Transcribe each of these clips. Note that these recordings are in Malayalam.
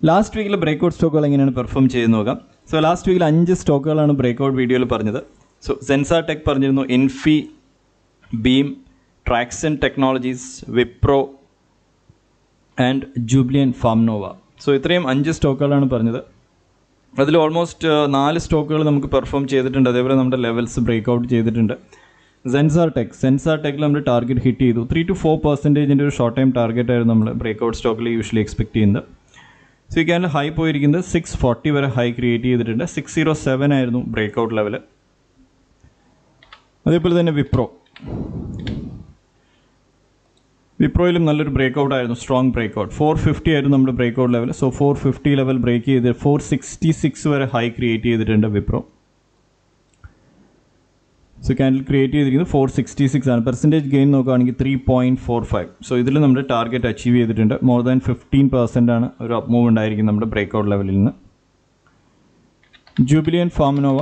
ലാസ്റ്റ് വീക്കിലെ ബ്രേക്ക്ഔട്ട് സ്റ്റോക്കുകൾ എങ്ങനെയാണ് പെർഫോം ചെയ്ത് നോക്കാം സോ ലാസ്റ്റ് വീക്കിൽ അഞ്ച് സ്റ്റോക്കുകളാണ് ബ്രേക്ക്ഔട്ട് വീഡിയോയിൽ പറഞ്ഞത് സോ സെൻസാർ ടെക് പറഞ്ഞിരുന്നു Infibeam Tracxn Technologies Wipro and Jubilant Pharmova so ഇത്രയും അഞ്ച് സ്റ്റോക്കുകളാണ് പറഞ്ഞത് അതിൽ ഓൾമോസ്റ്റ് നാല് സ്റ്റോക്കുകൾ നമുക്ക് പെർഫോം ചെയ്തിട്ടുണ്ട് അതേപോലെ നമ്മുടെ ലെവൽസ് ബ്രേക്ക്ഔട്ട് ചെയ്തിട്ടുണ്ട് സെൻസാർ ടെക് സെൻസാർ ടെക്കിൽ നമ്മൾ ടാർഗറ്റ് ഹിറ്റ് ചെയ്തു ത്രീ ടു ഫോർ പെർസെൻറ്റേജിൻ്റെ ഒരു ഷോർട്ട് ടൈം ടാർഗറ്റ് ആയിരുന്നു നമ്മൾ ബ്രേക്ക്ഔട്ട് സ്റ്റോക്കിൽ യൂഷ്വലി എക്സ്പെക്ട് ചെയ്യുന്നത് സോ ഈ ക്യാനിൽ ഹൈ പോയിരിക്കുന്നത് സിക്സ് ഫോർട്ടി വരെ ഹൈ ക്രിയേറ്റ് ചെയ്തിട്ടുണ്ട് സിക്സ് സീറോ സെവൻ ആയിരുന്നു ബ്രേക്ക്ഔട്ട് ലെവൽ അതേപോലെ തന്നെ വിപ്രോ വിപ്രോയിലും നല്ലൊരു ബ്രേക്ക്ഔട്ട് ആയിരുന്നു സ്ട്രോങ് ബ്രേക്ക്ഔട്ട് ഫോർ ഫിഫ്റ്റി ആയിരുന്നു നമ്മുടെ breakout level so four fifty level break ചെയ്ത് ഫോർ സിക്സ്റ്റി സിക്സ് വരെ ഹൈ ക്രിയേറ്റ് ചെയ്തിട്ടുണ്ട് വിപ്രോ സോ ക്യാൻഡിൽ ക്രിയേറ്റ് ചെയ്തിരിക്കുന്നത് ഫോർ സിക്സ്റ്റി സിക്സ് ആണ് പെർസെൻറ്റേജ് ഗെയിൻ നോക്കുകയാണെങ്കിൽ three point four five so ഇതിൽ നമ്മുടെ ടാർഗറ്റ് അച്ചീവ് ചെയ്തിട്ടുണ്ട് മോർ ദാൻ ഫിഫ്റ്റീൻ പെർസെൻ്റ് ആണ് ഒരു അപ്പ് മൂവ് ഉണ്ടായിരിക്കും നമ്മുടെ ബ്രേക്ക്ഔട്ട് ലെവലിൽ നിന്ന് ജൂബിലിയൻ ഫാമിനോവ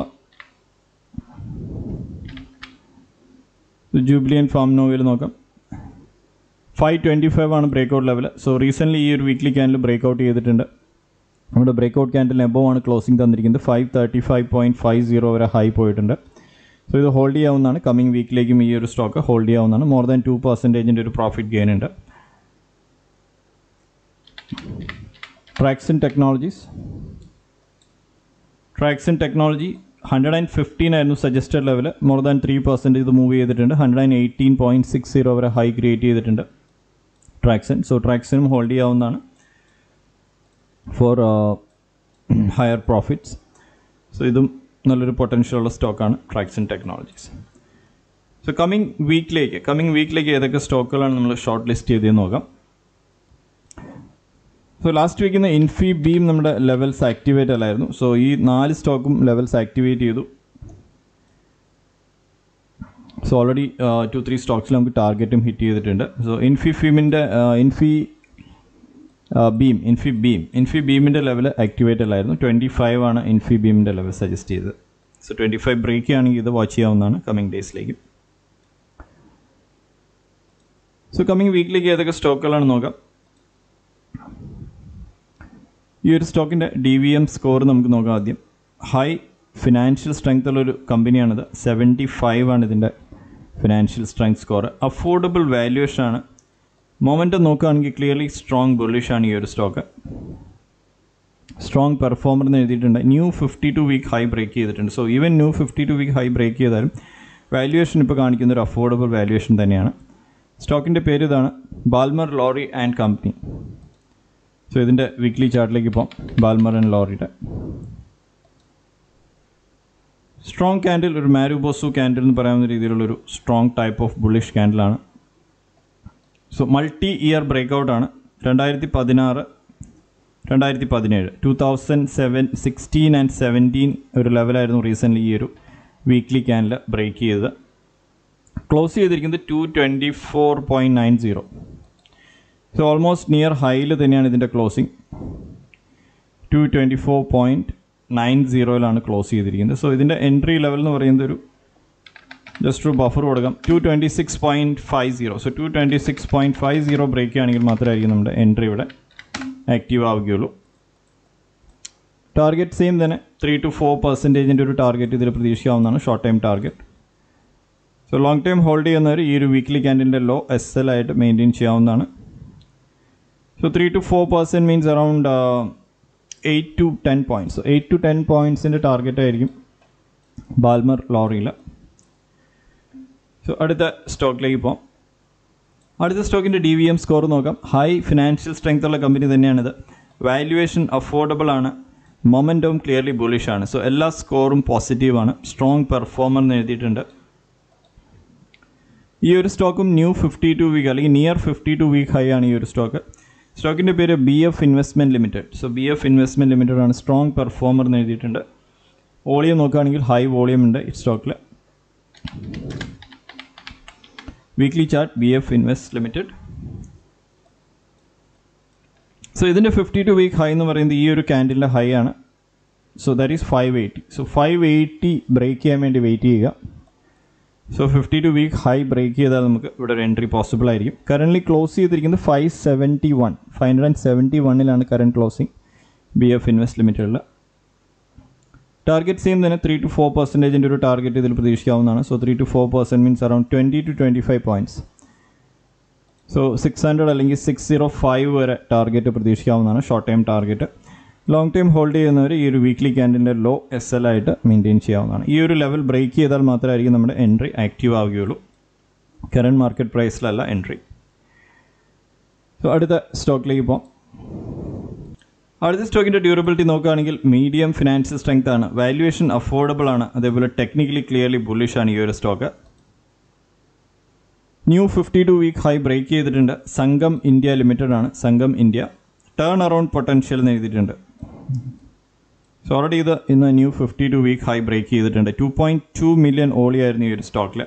ജൂബിലിയൻ ഫാമിനോവയിൽ നോക്കാം ഫൈവ് ട്വൻറ്റി ഫൈവ് ആണ് ബ്രേക്ക്ഔട്ട് ലെവൽ സോ റീസെൻ്റ്ലി ഈ ഒരു വീക്ക്ലി ക്യാൻഡിൽ ബ്രേക്ക്ഔട്ട് ചെയ്തിട്ടുണ്ട് നമ്മുടെ ബ്രേക്ക്ഔട്ട് ക്യാൻഡിൽ എബോ ആണ് ക്ലോസിംഗ് തന്നിരിക്കുന്നത് five thirty five point five zero വരെ ഹൈ പോയിട്ടുണ്ട് സോ ഇത് ഹോൾഡ് ചെയ്യാവുന്നതാണ് കമ്മിങ് വീക്കിലേക്കും ഈ ഒരു സ്റ്റോക്ക് ഹോൾഡ് ചെയ്യാവുന്നതാണ് മോർ ദാൻ ടു പെർസെൻറ്റേജിൻ്റെ ഒരു പ്രോഫിറ്റ് ഗെയിൻ ഉണ്ട് Tracxn Technologies Tracxn Technology hundred and fifteen ആയിരുന്നു suggested level more than three percent ഇത് മൂവ് ചെയ്തിട്ടുണ്ട് hundred and eighteen point six zero വരെ ഹൈ ക്രിയേറ്റ് ചെയ്തിട്ടുണ്ട് ട്രാക്സിൻ സോ ട്രാക്സിനും ഹോൾഡ് ചെയ്യാവുന്നതാണ് ഫോർ ഹയർ പ്രോഫിറ്റ്സ് സോ ഇതും നല്ലൊരു പൊട്ടൻഷ്യൽ ഉള്ള സ്റ്റോക്കാണ് ട്രാക്സിൻ ടെക്നോളജീസ് സോ കമ്മിങ് വീക്കിലേക്ക് കമ്മിങ് വീക്കിലേക്ക് ഏതൊക്കെ സ്റ്റോക്കുകളാണ് നമ്മൾ ഷോർട്ട് ലിസ്റ്റ് ചെയ്ത് നോക്കാം സോ ലാസ്റ്റ് വീക്കിൽ നിന്ന് ഇൻഫി ബീം നമ്മുടെ ലെവൽസ് ആക്ടിവേറ്റ് അല്ലായിരുന്നു സോ ഈ നാല് സ്റ്റോക്കും ലെവൽസ് ആക്ടിവേറ്റ് ചെയ്തു സോ ഓൾറെഡി ടു ത്രീ സ്റ്റോക്സിൽ നമുക്ക് ടാർഗറ്റും ഹിറ്റ് ചെയ്തിട്ടുണ്ട് സോ ഇൻഫി ഫീമിൻ്റെ ഇൻഫി ബീം ഇൻഫി ബീം ഇൻഫി ബീമിൻ്റെ ലെവൽ ആക്ടിവേറ്റ് അല്ലായിരുന്നു ട്വൻറ്റി ഫൈവ് ആണ് ഇൻഫി ബീമിൻ്റെ ലെവൽ സജസ്റ്റ് ചെയ്തത് സോ ട്വൻറ്റി ഫൈവ് ബ്രേക്ക് ആണെങ്കിൽ ഇത് വാച്ച് ചെയ്യാവുന്നതാണ് കമ്മിങ് ഡേയ്സിലേക്ക് സോ കമ്മിങ് വീക്കിലേക്ക് ഏതൊക്കെ സ്റ്റോക്കുകളാണ് നോക്കാം ഈ ഒരു സ്റ്റോക്കിൻ്റെ ഡി വി എം സ്കോർ നമുക്ക് നോക്കാം ആദ്യം ഹൈ ഫിനാൻഷ്യൽ സ്ട്രെങ്ത് ഉള്ളൊരു കമ്പനിയാണിത് സെവൻറ്റി ഫൈവ് ആണ് ഇതിൻ്റെ financial strength score affordable valuation ആണ് മൊമെൻറ്റം നോക്കുകയാണെങ്കിൽ ക്ലിയർലി സ്ട്രോങ് ബുള്ളിഷ് ആണ് ഈ ഒരു സ്റ്റോക്ക് സ്ട്രോങ് പെർഫോമർ എന്ന് എഴുതിയിട്ടുണ്ട് new fifty two week high break ചെയ്തിട്ടുണ്ട് so even new fifty two week high break ചെയ്താലും വാല്യുവേഷൻ ഇപ്പോൾ കാണിക്കുന്ന ഒരു അഫോർഡബിൾ വാല്യുവേഷൻ തന്നെയാണ് സ്റ്റോക്കിൻ്റെ പേര് ഇതാണ് Balmer Lawrie and company so ഇതിൻ്റെ വീക്ക്ലി ചാർട്ടിലേക്ക് പോകാം ബാൽമർ ആൻഡ് ലോറിയുടെ സ്ട്രോങ് ക്യാൻഡിൽ ഒരു മാരുബോസു ക്യാൻഡിൽ എന്ന് പറയാവുന്ന രീതിയിലുള്ളൊരു സ്ട്രോങ് ടൈപ്പ് ഓഫ് ബുള്ളിഷ് ക്യാൻഡിലാണ് സോ മൾട്ടി ഇയർ ബ്രേക്കൗട്ട് ആണ് രണ്ടായിരത്തി പതിനാറ് രണ്ടായിരത്തി പതിനേഴ് two thousand seven sixteen and seventeen ഒരു ലെവലായിരുന്നു റീസെൻ്റ്ലി ഈ ഒരു വീക്ക്ലി ക്യാനിൽ ബ്രേക്ക് ചെയ്തത് ക്ലോസ് ചെയ്തിരിക്കുന്നത് two twenty four point nine zero so almost near ഹൈയിൽ തന്നെയാണ് ഇതിൻ്റെ closing two twenty four point nine സീറോയിലാണ് ക്ലോസ് ചെയ്തിരിക്കുന്നത് സോ ഇതിൻ്റെ എൻട്രി ലെവൽ എന്ന് പറയുന്നത് ഒരു ജസ്റ്റ് ഒരു ബഫർ കൊടുക്കാം two twenty six point five zero so to twenty six point five zero break ആണെങ്കിൽ മാത്രമായിരിക്കും നമ്മുടെ എൻട്രി ഇവിടെ ആക്റ്റീവ് ആവുകയുള്ളൂ ടാർഗറ്റ് സെയിം തന്നെ ത്രീ ടു ഫോർ പെർസെൻറ്റേജിൻ്റെ ഒരു ടാർഗറ്റ് ഇതിൽ പ്രതീക്ഷിക്കാവുന്നതാണ് short time target so long time hold ചെയ്യുന്നവർ ഈ ഒരു വീക്ക്ലി ക്യാൻഡിൻ്റെ ലോ എസ് എൽ ആയിട്ട് മെയിൻറ്റെയിൻ ചെയ്യാവുന്നതാണ് so three to four percent means around eight to ten points eight to ten പോയിൻറ്റ്സിൻ്റെ ടാർഗറ്റ് ആയിരിക്കും ബാൽമർ ലോറിയിൽ സോ അടുത്ത സ്റ്റോക്കിലേക്ക് പോകാം അടുത്ത സ്റ്റോക്കിൻ്റെ ഡി വി എം സ്കോർ നോക്കാം ഹൈ ഫിനാൻഷ്യൽ സ്ട്രെങ്ത് ഉള്ള കമ്പനി തന്നെയാണിത് വാല്യുവേഷൻ അഫോർഡബിൾ ആണ് മൊമെൻറ്റവും ക്ലിയർലി ബുളിഷ് ആണ് സോ എല്ലാ സ്കോറും പോസിറ്റീവാണ് സ്ട്രോങ് പെർഫോമർ എന്ന് എഴുതിയിട്ടുണ്ട് ഈ ഒരു സ്റ്റോക്കും ന്യൂ ഫിഫ്റ്റി ടു വീക്ക് അല്ലെങ്കിൽ near fifty two week high ആണ് ഈ ഒരു സ്റ്റോക്ക് സ്റ്റോക്കിൻ്റെ പേര് B F investment limited so B F investment limited ആണ് സ്ട്രോങ് പെർഫോമർ എന്ന് എഴുതിയിട്ടുണ്ട് വോളിയം നോക്കുകയാണെങ്കിൽ ഹൈ വോളിയം ഉണ്ട് ഈ സ്റ്റോക്കിൽ weekly chart B F invest limited so ഇതിൻ്റെ ഫിഫ്റ്റി ടു വീക്ക് ഹൈ എന്ന് പറയുന്നത് ഈ ഒരു ക്യാൻഡിലിൻ്റെ ഹൈ ആണ് so that is five eighty so five eighty break ചെയ്യാൻ വേണ്ടി വെയിറ്റ് ചെയ്യുക so fifty two week high break ചെയ്താൽ നമുക്ക് ഇവിടെ ഒരു എൻട്രി പോസിബിൾ ആയിരിക്കും കറൻ്റ്ലി ക്ലോസ് ചെയ്തിരിക്കുന്നത് five seventy one five hundred and seventy വണ്ണിലാണ് current closing B F invest ലിമിറ്റഡിൽ ടാർഗറ്റ് സെയിം തന്നെ ത്രീ ടു ഫോർ പെർസെൻറ്റേജിൻ്റെ ഒരു ടാർഗറ്റ് ഇതിൽ പ്രതീക്ഷിക്കാവുന്നതാണ് so three to four percent means around twenty to twenty five points so six hundred അല്ലെങ്കിൽ സിക്സ് സീറോ ഫൈവ് വരെ ടാർഗറ്റ് പ്രതീക്ഷിക്കാവുന്നതാണ് short time target long time hold ചെയ്യുന്നവർ ഈ ഒരു വീക്ക്ലി ക്യാൻഡിൻ്റെ ലോ എസ് എൽ ആയിട്ട് മെയിൻറ്റെയിൻ ചെയ്യാവുന്നതാണ് ഈ ഒരു ലെവൽ ബ്രേക്ക് ചെയ്താൽ മാത്രമായിരിക്കും നമ്മുടെ എൻട്രി ആക്റ്റീവ് ആവുകയുള്ളൂ കറണ്ട് മാർക്കറ്റ് പ്രൈസിലല്ല എൻട്രി സോ അടുത്ത സ്റ്റോക്കിലേക്ക് പോകാം അടുത്ത സ്റ്റോക്കിൻ്റെ ഡ്യൂറബിലിറ്റി നോക്കുകയാണെങ്കിൽ മീഡിയം ഫിനാൻഷ്യൽ സ്ട്രെങ്ത് ആണ് വാല്യുവേഷൻ അഫോർഡബിൾ ആണ് അതേപോലെ ടെക്നിക്കലി ക്ലിയർലി ബുള്ളിഷ് ആണ് ഈ ഒരു stock new fifty two week high break ചെയ്തിട്ടുണ്ട് സംഘം ഇന്ത്യ ലിമിറ്റഡ് ആണ് സംഘം ഇന്ത്യ ടേൺ അറൗണ്ട് പൊട്ടൻഷ്യൽ എന്ന് എഴുതിയിട്ടുണ്ട് സോ ഓൾറെഡി ഇത് ഇന്ന് new fifty two week high break ചെയ്തിട്ടുണ്ട് ടു പോയിൻറ്റ് ടു മില്യൺ ഓളിയായിരുന്നു ഈ ഒരു സ്റ്റോക്കിൽ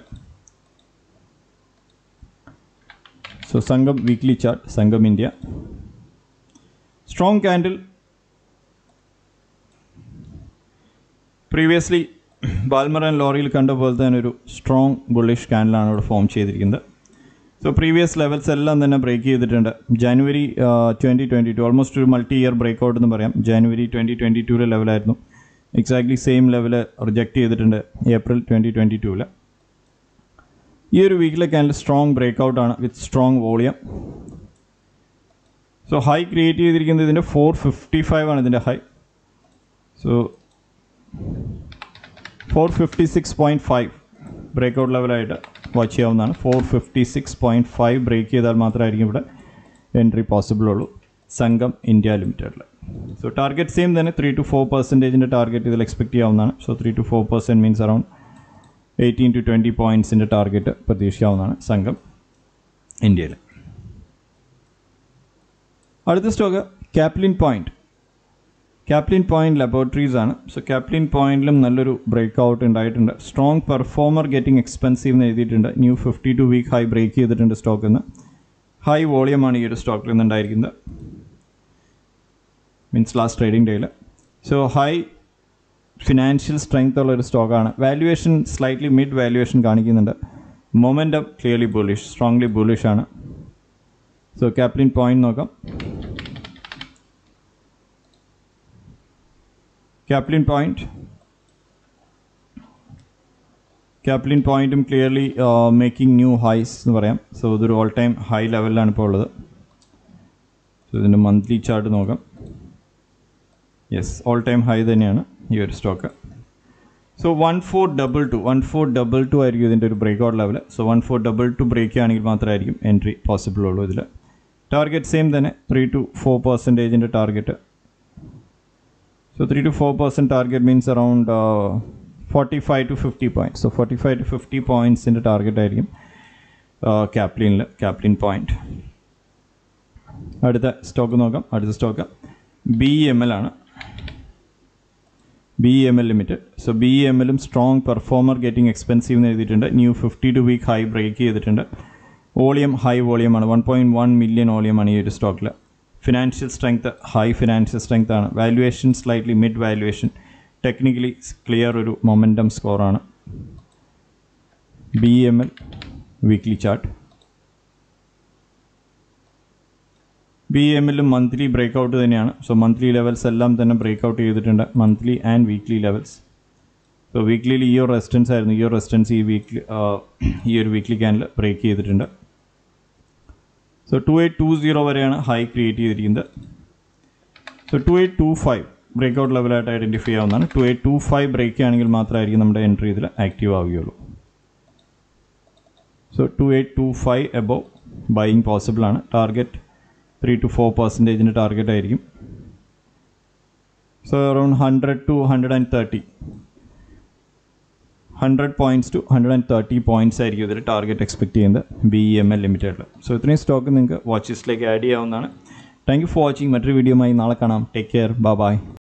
so Sangam weekly chart Sangam India strong candle previously Balmer and ലോറിയിൽ കണ്ട പോലെ തന്നെ ഒരു സ്ട്രോങ് ബുള്ളിഷ് ക്യാൻഡിലാണ് ഇവിടെ ഫോം ചെയ്തിരിക്കുന്നത് സോ പ്രീവിയസ് ലെവൽസ് എല്ലാം തന്നെ ബ്രേക്ക് ചെയ്തിട്ടുണ്ട് January twenty twenty two almost ഒരു മൾട്ടി ഇയർ ബ്രേക്ക് ഔട്ട് എന്ന് പറയാം ജനുവരി ട്വൻറ്റി ട്വൻറ്റി ടൂലെ ലെവലായിരുന്നു എക്സാക്ട്ലി സെയിം ലെവൽ റിജക്റ്റ് ചെയ്തിട്ടുണ്ട് ഏപ്രിൽ ട്വൻറ്റി ട്വൻറ്റി ടൂവിൽ ഈ ഒരു വീക്കിലെ ക്യാൻഡിൽ സ്ട്രോങ് ബ്രേക്ക് ഔട്ടാണ് with strong volume so high create ചെയ്തിരിക്കുന്നത് ഇതിൻ്റെ ഫോർ ഫിഫ്റ്റി ഫൈവ് ആണ് ഇതിൻ്റെ high so four fifty six point five break out ലെവലായിട്ട് വാച്ച് ചെയ്യാവുന്നതാണ് four fifty six point five break ചെയ്താൽ മാത്രമായിരിക്കും ഇവിടെ എൻട്രി പോസിബിൾ ഉള്ളൂ സംഘം ഇന്ത്യ ലിമിറ്റഡിൽ സോ ടാർഗറ്റ് സെയിം തന്നെ ത്രീ ടു ഫോർ പെർസെൻറ്റേജിൻ്റെ ടാർഗറ്റ് ഇതിൽ എക്സ്പെക്ട് ചെയ്യാവുന്നതാണ് so three to four percent means around eighteen to twenty പോയിൻറ്റ്സിൻ്റെ ടാർഗറ്റ് പ്രതീക്ഷിക്കാവുന്നതാണ് സംഘം ഇന്ത്യയിൽ അടുത്ത stock Caplin Point Caplin Point laboratories ആണ് സോ കാപ്ലിൻ പോയിന്റിലും നല്ലൊരു ബ്രേക്ക് ഔട്ട് ഉണ്ടായിട്ടുണ്ട് സ്ട്രോങ് പെർഫോമർ ഗെറ്റിംഗ് എക്സ്പെൻസീവ് എന്ന് എഴുതിയിട്ടുണ്ട് new fifty two week high break ചെയ്തിട്ടുണ്ട് സ്റ്റോക്കിൽ നിന്ന് ഹൈ വോളിയമാണ് ഈ ഒരു സ്റ്റോക്കിൽ നിന്ന് ഉണ്ടായിരിക്കുന്നത് മീൻസ് ലാസ്റ്റ് ട്രേഡിംഗ് ഡേയിൽ സോ ഹൈ ഫിനാൻഷ്യൽ സ്ട്രെങ്ത് ഉള്ള ഒരു സ്റ്റോക്കാണ് വാല്യുവേഷൻ സ്ലൈറ്റ്ലി മിഡ് വാല്യുവേഷൻ കാണിക്കുന്നുണ്ട് momentum clearly bullish strongly bullish ആണ് സോ കാപ്ലിൻ പോയിന്റ് നോക്കാം കാപ്ലിൻ പോയിന്റ് കാപ്ലിൻ പോയിന്റും ക്ലിയർലി മേക്കിംഗ് ന്യൂ ഹൈസ് എന്ന് പറയാം സോ ഇതൊരു ഓൾ ടൈം ഹൈ ലെവലിലാണ് ഇപ്പോൾ ഉള്ളത് സോ ഇതിൻ്റെ മന്ത്ലി ചാർട്ട് നോക്കാം യെസ് ഓൾ ടൈം ഹൈ തന്നെയാണ് ഈ ഒരു stock so one four double two one four double two ആയിരിക്കും ഇതിൻ്റെ ഒരു break out level so one four double two break ആണെങ്കിൽ മാത്രമായിരിക്കും എൻട്രി പോസിബിൾ ഉള്ളൂ ഇതിൽ ടാർഗറ്റ് സെയിം തന്നെ ത്രീ ടു ഫോർ പെർസെൻറ്റേജിൻ്റെ target so three to four percent target means around forty five to fifty point so forty five to fifty പോയിൻറ്റ്സിൻ്റെ ടാർഗറ്റ് ആയിരിക്കും ക്യാപ്ലിനിൽ ക്യാപ്ലിൻ പോയിൻറ്റ് അടുത്ത സ്റ്റോക്ക് നോക്കാം അടുത്ത സ്റ്റോക്ക് ബി എം എൽ ആണ് B M L limited so B M എല്ലും സ്ട്രോങ് പെർഫോമർ ഗെറ്റിംഗ് എക്സ്പെൻസീവ് എന്ന് എഴുതിയിട്ടുണ്ട് new fifty two week high break ചെയ്തിട്ടുണ്ട് വോളിയം ഹൈ വോളിയമാണ് വൺ പോയിൻറ്റ് വൺ മില്യൺ വോളിയമാണ് ഈ ഒരു സ്റ്റോക്കിൽ financial strength high financial strength ആണ് valuation slightly mid valuation technically clear ഒരു മൊമെൻറ്റം സ്കോറാണ് B M L weekly chart B M എല്ലും മന്ത്ലി ബ്രേക്ക് ഔട്ട് തന്നെയാണ് സോ മന്ത്ലി ലെവൽസ് എല്ലാം തന്നെ ബ്രേക്ക് ഔട്ട് ചെയ്തിട്ടുണ്ട് monthly and weekly levels so വീക്ക്ലിയിൽ ഈ ഒരു റെസിസ്റ്റൻസ് ആയിരുന്നു ഈ ഒരു റെസിസ്റ്റൻസ് ഈ വീക്ക്ലി ഈ ഒരു വീക്ക്ലി ക്യാനിൽ ബ്രേക്ക് ചെയ്തിട്ടുണ്ട് so two eight two zero വരെയാണ് ഹൈ ക്രിയേറ്റ് ചെയ്തിരിക്കുന്നത് so two eight two five break out ലെവലായിട്ട് ഐഡൻറ്റിഫൈ ചെയ്യാവുന്നതാണ് two eight two five break ആണെങ്കിൽ മാത്രമായിരിക്കും നമ്മുടെ എൻട്രി ഇതിൽ ആക്റ്റീവ് ആവുകയുള്ളൂ so two eight two five above buying possible ആണ് ടാർഗറ്റ് ത്രീ ടു ഫോർ പെർസെൻറ്റേജിൻ്റെ ടാർഗറ്റ് ആയിരിക്കും so around hundred to hundred and thirty hundred points to hundred and thirty points ആയിരിക്കും ഇതിൽ ടാർഗറ്റ് എക്സ്പെക്ട് ചെയ്യുന്നത് ബി എം എൽ ലിമിറ്റഡിൽ സോ ഇത്രയും സ്റ്റോക്ക് നിങ്ങൾക്ക് വാച്ച് ലിസ്റ്റിലേക്ക് ആഡ് ചെയ്യാവുന്നതാണ് താങ്ക് യു ഫോർ വാച്ചിങ് മറ്റൊരു വീഡിയോയുമായി നാളെ കാണാം ടേക്ക് കെയർ ബൈ